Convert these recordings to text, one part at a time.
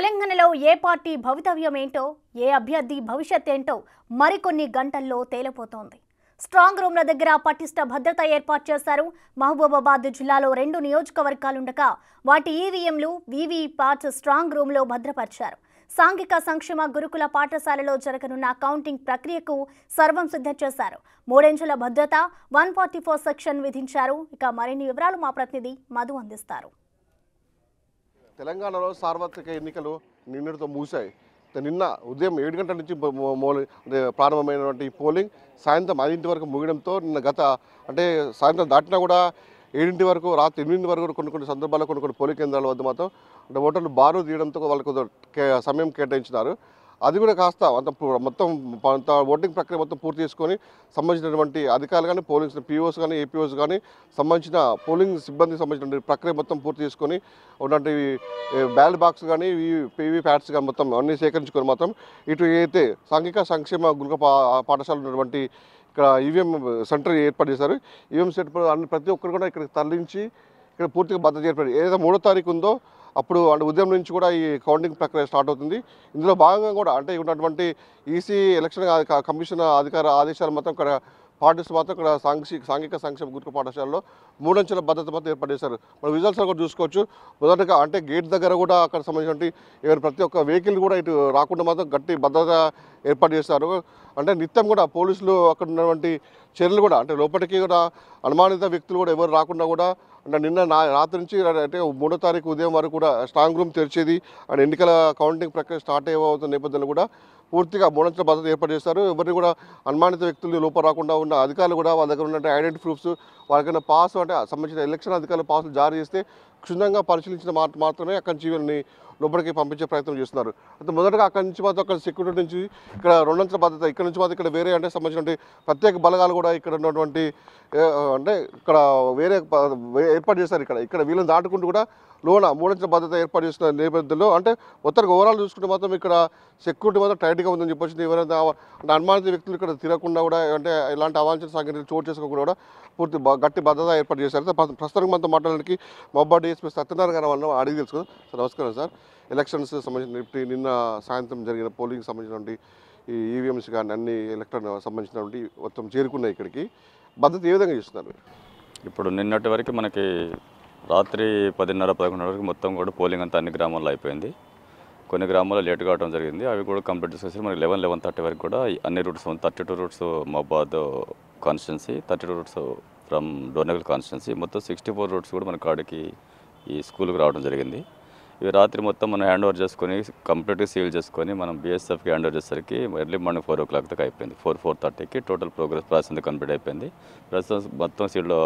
తెలంగాణలో ఏ పార్టీ భవితవ్యం ఏంటో ఏ అభ్యర్థి భవిష్యత్ ఏంటో మరికొన్ని గంటల్లో తేలిపోతోంది స్ట్రాంగ్ రూమ్ల దగ్గర పటిష్ట భద్రత ఏర్పాటు చేశారు మహబూబాబాద్ జిల్లాలో రెండు నియోజకవర్గాలుండగా వాటి ఈవీఎంలు వీవీప్యాట్ స్ట్రాంగ్ రూమ్లో భద్రపరిచారు సాంఘిక సంక్షేమ గురుకుల పాఠశాలలో జరగనున్న కౌంటింగ్ ప్రక్రియకు సర్వం సిద్ధం చేశారు మూడేంచుల భద్రత వన్ ఫార్టీ ఫోర్ సెక్షన్ విధించారు ఇక మరిన్ని వివరాలు మా ప్రతినిధి మధు అందిస్తారు తెలంగాణలో సార్వత్రిక ఎన్నికలు నిన్నటితో మూసాయి అయితే నిన్న ఉదయం ఏడు గంటల నుంచి బ- మో- మోలి- అంటే ప్రారంభమైనటువంటి ఈ పోలింగ్ సాయంత్రం ఐదింటి వరకు ముగియడంతో నిన్న గత అంటే సాయంత్రం దాటినా కూడా ఏడింటి వరకు రాత్రి ఎనిమిది వరకు కొన్ని కొన్ని సందర్భాల్లో కొన్ని కొన్ని పోలింగ్ కేంద్రాల వద్ద మాత్రం అంటే ఓటర్లు బారు తీయడంతో వాళ్ళకు కొంచెం కే- సమయం కేటాయించినారు అది కూడా కాస్త అంత పు- మొత్తం అంత ఓటింగ్ ప్రక్రియ మొత్తం పూర్తి చేసుకొని సంబంధించినటువంటి అధికారులు కానీ పోలింగ్ పీఓస్ కానీ ఏపీఓస్ కానీ సంబంధించిన పోలింగ్ సిబ్బందికి సంబంధించిన ప్రక్రియ మొత్తం పూర్తి చేసుకొని ఉన్నటువంటి బ్యాలెట్ బాక్స్ కానీ పీవీ ప్యాడ్స్ కానీ మొత్తం అన్ని సేకరించుకొని మాత్రం ఇటు ఏదైతే సాంఘిక సంక్షేమ గురుక పా పాఠశాల ఉన్నటువంటి ఇక్కడ ఈవీఎం సెంటర్ ఏర్పాటు చేశారు ఈవీఎం సెంటర్ అన్ని ప్రతి ఒక్కరు కూడా ఇక్కడికి తరలించి ఇక్కడ పూర్తిగా భద్రత ఏర్పడి ఏదైతే మూడో తారీఖు ఉందో అప్పుడు అంటే ఉదయం నుంచి కూడా ఈ కౌంటింగ్ ప్రక్రియ స్టార్ట్ అవుతుంది ఇందులో భాగంగా కూడా అంటే ఉన్నటువంటి ఈసీ ఎలక్షన్ క- కమిషన్ అధికార ఆదేశాలు మొత్తం ఇక్కడ పాటిస్తూ మాత్రం ఇక్కడ సాంఘిక సాంఘిక సంక్షేమ గురుకు పాఠశాలలో మూడంచెల భద్రత మొత్తం ఏర్పాటు చేశారు మన విజువల్స్ కూడా చూసుకోవచ్చు మొదటగా అంటే గేట్ దగ్గర కూడా అక్కడ సంబంధించిన ఎవరి ప్రతి ఒక్క వెహికల్ కూడా ఇటు రాకుండా మాత్రం గట్టి భద్రత ఏర్పాటు చేశారు అంటే నిత్యం కూడా పోలీసులు అక్కడ ఉన్నటువంటి చర్యలు కూడా అంటే లోపలికి కూడా అనుమానిత వ్యక్తులు కూడా ఎవరు రాకుండా కూడా అంటే నిన్న నా రాత్రి నుంచి అంటే మూడో తారీఖు ఉదయం వరకు కూడా స్ట్రాంగ్ రూమ్ తెరిచేది అండ్ ఎన్నికల కౌంటింగ్ ప్రక్రియ స్టార్ట్ అయ్యవుతున్న నేపథ్యంలో కూడా పూర్తిగా మూడంచెల భద్రత ఏర్పాటు చేస్తారు ఎవరిని కూడా అనుమానిత వ్యక్తులు లోపల రాకుండా ఉన్న అధికారులు కూడా వాళ్ళ దగ్గర ఉన్న ఐడెంటి ప్రూఫ్స్ వాళ్ళకైనా పాస్ అంటే సంబంధించిన ఎలక్షన్ అధికారులు పాసులు జారీ చేస్తే క్షుణ్ణంగా పరిశీలించిన మాట మాత్రమే అక్కడి నుంచి వీళ్ళని లోపలికి పంపించే ప్రయత్నం చేస్తున్నారు అయితే మొదటగా అక్కడి నుంచి మాత్రం అక్కడ సెక్యూరిటీ నుంచి ఇక్కడ రెండంచెల భద్రత ఇక్కడ నుంచి మాత్రం ఇక్కడ వేరే అంటే సంబంధించిన ప్రత్యేక బలగాలు కూడా ఇక్కడ ఉన్నటువంటి ఏ, అంటే ఇక్కడ వేరే ప- వే- ఏర్పాటు చేశారు ఇక్కడ ఇక్కడ వీళ్ళని దాటుకుంటూ కూడా లోన మూడంచెల భద్రత ఏర్పాటు చేసిన నేపథ్యంలో అంటే మొత్తం ఓవరాల్ చూసుకుంటే మాత్రం ఇక్కడ సెక్యూరిటీ మాత్రం టైట్గా ఉందని చెప్పొచ్చింది ఎవరైనా అంటే అనుమానిత వ్యక్తులు ఇక్కడ తిరగకుండా కూడా అంటే ఇలాంటి అవాంఛన సంఘటనలు చోటు చేసుకోకుండా కూడా పూర్తి బ- గట్టి భద్రత ఏర్పాటు చేశారు అయితే ప్రస్తుతం- ప్రస్తుతానికి మనతో మాట్లాడడానికి మహబాద్ డిఎస్పీ సత్యనారాయణ గారు వాళ్ళని అడిగి తెలుసుకుందాం సార్ నమస్కారం సార్ ఎలక్షన్స్ సంబంధించిన ఇప్పుడు నిన్న సాయంత్రం జరిగిన పోలింగ్ సంబంధించినటువంటి ఈ ఈవీఎంస్ కానీ అన్ని ఎలక్ట్రాన్ సంబంధించినటువంటి మొత్తం చేరుకున్నాయి ఇక్కడికి భద్రత ఏ విధంగా చేస్తున్నారు ఇప్పుడు నిన్నటి వరకు మనకి రాత్రి పదిన్నర పదకొండు వరకు మొత్తం కూడా పోలింగ్ అంతా అన్ని గ్రామాల్లో అయిపోయింది కొన్ని గ్రామాల్లో లేట్ కావడం జరిగింది అవి కూడా కంప్లీట్ చేసేసి మనకి లెవెన్ లెవెన్ థర్టీ వరకు కూడా ఈ అన్ని రూట్స్ థర్టీ టూ రూట్స్ మహబాద్ constituency thirty two routes from Dornakal constituency మొత్తం సిక్స్టీ ఫోర్ రూట్స్ కూడా మన కాడికి ఈ స్కూల్కి రావడం జరిగింది ఇవి రాత్రి మొత్తం మనం హ్యాండ్ ఓవర్ చేసుకొని కంప్లీట్గా సీల్ చేసుకొని మనం బీఎస్ఎఫ్కి హ్యాండ్ ఓవర్ చేసరికి early morning four o'clock దాకా అయిపోయింది ఫోర్ ఫోర్ థర్టీకి టోటల్ ప్రోగ్రెస్ ప్రాసెస్ అంతా కంప్లీట్ అయిపోయింది ప్రస్తుతం మొత్తం సీల్లో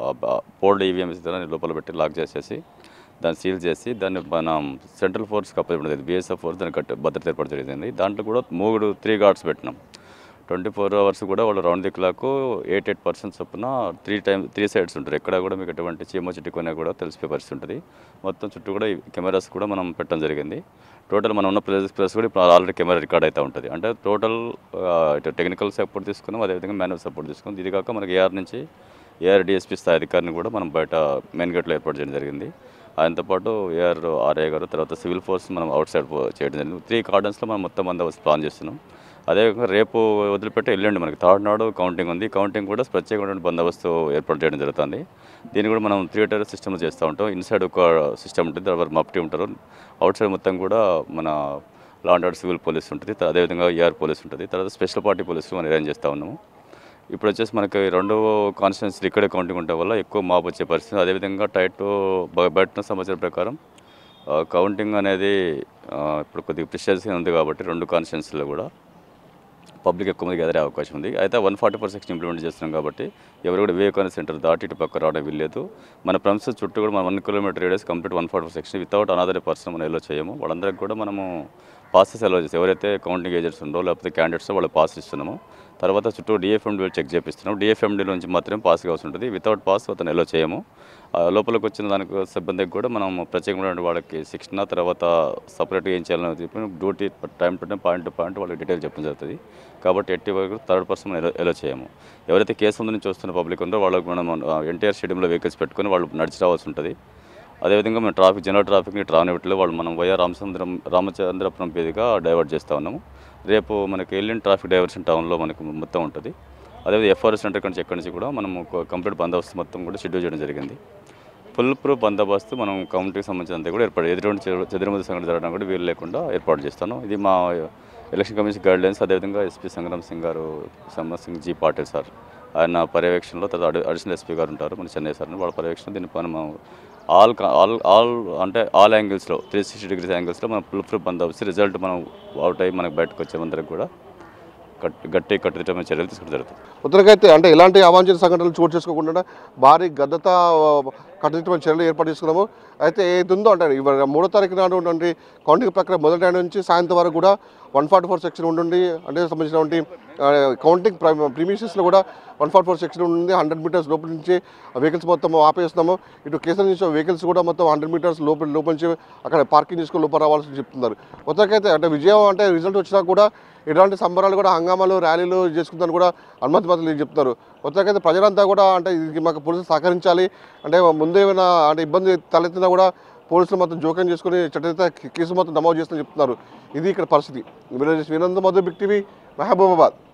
పోల్డ్ ఈవీఎంస్ లోపల పెట్టి లాక్ చేసేసి దాన్ని సీల్ చేసి దాన్ని మనం సెంట్రల్ ఫోర్స్కి అప్పచెప్పడం బీఎస్ఎఫ్ ఫోర్స్ దాన్ని కట్టి భద్రత ఏర్పాటు జరిగింది దాంట్లో కూడా మూడు త్రీ గార్డ్స్ పెట్టినాం ట్వంటీ ఫోర్ అవర్స్ కూడా వాళ్ళు round the clock eight eight percent చొప్పున త్రీ టైమ్ త్రీ సైడ్స్ ఉంటారు ఎక్కడ కూడా మీకు ఎటువంటి చీమ చిట్టుకునే కూడా తెలిసిపోయే పరిస్థితి ఉంటుంది మొత్తం చుట్టూ కూడా ఈ కెమెరాస్ కూడా మనం పెట్టడం జరిగింది టోటల్ మనం ఉన్న ప్లేస్ ప్లేస్ కూడా ఇప్పుడు ఆల్రెడీ కెమెరా రికార్డ్ అవుతూ ఉంటుంది అంటే టోటల్ ఇటు టెక్నికల్ సపోర్ట్ తీసుకున్నాం అదేవిధంగా మాన్యువల్ సపోర్ట్ తీసుకున్నాం ఇది కాక మనకి ఏఆర్ నుంచి ఏఆర్ డిఎస్పీ స్థాయి అధికారిని కూడా మనం బయట మెయిన్ గేట్లో ఏర్పాటు చేయడం జరిగింది ఆయనతో పాటు ఏఆర్ ఆర్ఏ గారు తర్వాత సివిల్ ఫోర్స్ మనం అవుట్ సైడ్ చేయడం జరిగింది త్రీ కార్డన్స్లో మనం మొత్తం బందోబస్తు ప్లాన్ చేస్తున్నాం అదేవిధంగా రేపు వదిలిపెట్టి ఎల్లుండి మనకి థర్డ్ నాడు కౌంటింగ్ ఉంది కౌంటింగ్ కూడా ప్రత్యేకమైన బందోబస్తు ఏర్పాటు చేయడం జరుగుతుంది దీన్ని కూడా మనం థియేటర్ సిస్టమ్లో చేస్తూ ఉంటాం ఇన్సైడ్ ఒక సిస్టమ్ ఉంటుంది తర్వాత మప్టీ ఉంటారు అవుట్ సైడ్ మొత్తం కూడా మన law and order civil police ఉంటుంది అదేవిధంగా ఏఆర్ పోలీస్ ఉంటుంది తర్వాత స్పెషల్ పార్టీ పోలీసులు మనం అరేంజ్ చేస్తూ ఉన్నాము ఇప్పుడు వచ్చేసి మనకి రెండో కాన్స్టిట్యున్సీ ఇక్కడే కౌంటింగ్ ఉండటం వల్ల ఎక్కువ మాపు వచ్చే పరిస్థితి అదేవిధంగా టైట్ బ- బయట సమాచారం ప్రకారం ఆ, కౌంటింగ్ అనేది ఆ, ఇప్పుడు కొద్దిగా ప్రిషియస్గా ఉంది కాబట్టి రెండు కాన్స్టిట్యున్సీలో కూడా పబ్లిక్ ఎక్కువ మంది ఎదురే అవకాశం ఉంది అయితే one forty four section implement చేస్తున్నాం కాబట్టి ఎవరు కూడా వివేకానంద సెంటర్ దాటి ఇటు పక్క రావడం వీల్లేదు మన ప్రమిసెస్ చుట్టూ కూడా మన one kilometre radius complete one forty four section without another person మనం ఎల్లో చేయము వాళ్ళందరికీ కూడా మనము పాసెస్ ఎల్లో చేస్తాం ఎవరైతే కౌంటింగ్ ఏజెంట్స్ ఉండో లేకపోతే క్యాండిడేట్స్ వాళ్ళు పాస్ ఇస్తున్నామో తర్వాత చుట్టూ డిఎఫ్ఎండి చెక్ చేపిస్తున్నాం డిఎఫ్ఎండి నుంచి మాత్రమే పాస్ కావాల్సి ఉంటుంది వితౌట్ పాస్ అతను ఎల్లో చేయము ఆ లోపలికి వచ్చిన దానికి సిబ్బందికి కూడా మనం ప్రత్యేకమైన వాళ్ళకి శిక్షణ తర్వాత సపరేట్గా ఏం చేయాలని చెప్పి duty time to time point to point వాళ్ళకి డీటెయిల్ చెప్పడం జరుగుతుంది కాబట్టి ఎట్టి వరకు థర్డ్ పర్సన్ ఎలో ఎలో చేయము ఎవరైతే కేసు ముందు నుంచి వస్తున్న పబ్లిక్ ఉందో వాళ్ళకి మనం ఎన్టీఆర్ స్టేడియంలో వెహికల్స్ పెట్టుకొని వాళ్ళు నడిచి రావాల్సి ఉంటుంది అదేవిధంగా మేము ట్రాఫిక్ జనరల్ ట్రాఫిక్ని ట్రాన్విట్లో వాళ్ళు మనం వైఆ రామచంద్రం రామచంద్రపురం మీదుగా డైవర్ట్ చేస్తూ ఉన్నాము రేపు మనకి వెళ్ళిన ట్రాఫిక్ డైవర్షన్ టౌన్లో మనకు మొత్తం ఉంటుంది అదేవిధంగా ఎఫ్ఆర్ఎస్ సెంటర్ నుంచి ఎక్కడి నుంచి కూడా మనం ఒక కంప్లీట్ బందోబస్తు మొత్తం కూడా షెడ్యూల్ చేయడం జరిగింది ఫుల్ ప్రూఫ్ బందోబస్తు మనం కౌంటీకి సంబంధించినంత కూడా ఏర్పాటు ఎదుటి చెదురుమతి సంఘటన జరగడం కూడా వీలు లేకుండా ఏర్పాటు చేస్తాను ఇది మా ఎలక్షన్ కమిషన్ గైడ్లైన్స్ అదేవిధంగా ఎస్పీ సంగ్రామ్ సింగ్ గారు సంబత్ సింగ్ జీ పాటిల్ సార్ ఆయన పర్యవేక్షణలో తర్వాత అడి- అడిషనల్ ఎస్పీ గారు ఉంటారు మన చెన్నై సార్ వాళ్ళ పర్యవేక్షణ దీన్ని మనం ఆల్ క- ఆల్ ఆల్ అంటే ఆల్ యాంగిల్స్లో త్రీ సిక్స్టీ డిగ్రీస్ యాంగిల్స్లో మనం ఫుల్ ప్రూఫ్ బందోబస్తు రిజల్ట్ మనం అవుట్ అయ్యి మనకు బయటకు వచ్చే అందరికి కూడా కట్ గట్టి కట్టుదిట్టమైన చర్యలు తీసుకోవడం జరుగుతుంది మొత్తానికైతే అంటే ఎలాంటి అవాంఛనీయ సంఘటనలు చోటు చేసుకోకుండా భారీ గద్దత కట్టుదిట్టమైన చర్యలు ఏర్పాటు చేసుకున్నాము అయితే ఏది ఉందో అంటే ఇవాళ మూడో తారీఖు నాడు ఉన్నటువంటి కౌంటింగ్ ప్రక్రియ మొదటి నాడు నుంచి సాయంత్రం వరకు కూడా వన్ ఫార్టీ ఫోర్ సెక్షన్ ఉండి అంటే సంబంధించినటువంటి ఆ, కౌంటింగ్ ప్రీమియసెస్లో కూడా వన్ ఫార్టీ ఫోర్ సెక్షన్ ఉంది హండ్రెడ్ మీటర్స్ లోపల నుంచి వెహికల్స్ మొత్తం ఆపేస్తున్నాము ఇటు కేసుల నుంచి వెహికల్స్ కూడా మొత్తం హండ్రెడ్ మీటర్స్ లోపల లోపల నుంచి అక్కడ పార్కింగ్ చేసుకుని లోపల రావాల్సి చెప్తున్నారు మొత్తానికైతే అంటే విజయం అంటే రిజల్ట్ వచ్చినా కూడా ఎలాంటి సంబరాలు కూడా హంగామాలు ర్యాలీలు చేసుకుందని కూడా అనుమతి మాత్రం చెప్తున్నారు మొత్తానికైతే ప్రజలంతా కూడా అంటే ఇది మాకు పోలీసులు సహకరించాలి అంటే ముందు ఏమైనా అంటే ఇబ్బంది తలెత్తినా కూడా పోలీసులు మొత్తం జోక్యం చేసుకుని చట్టరీత కేసు మొత్తం నమోదు చేస్తుందని చెప్తున్నారు ఇది ఇక్కడ పరిస్థితి వినందు మధు బిగ్ టీవీ మహబూబాబాద్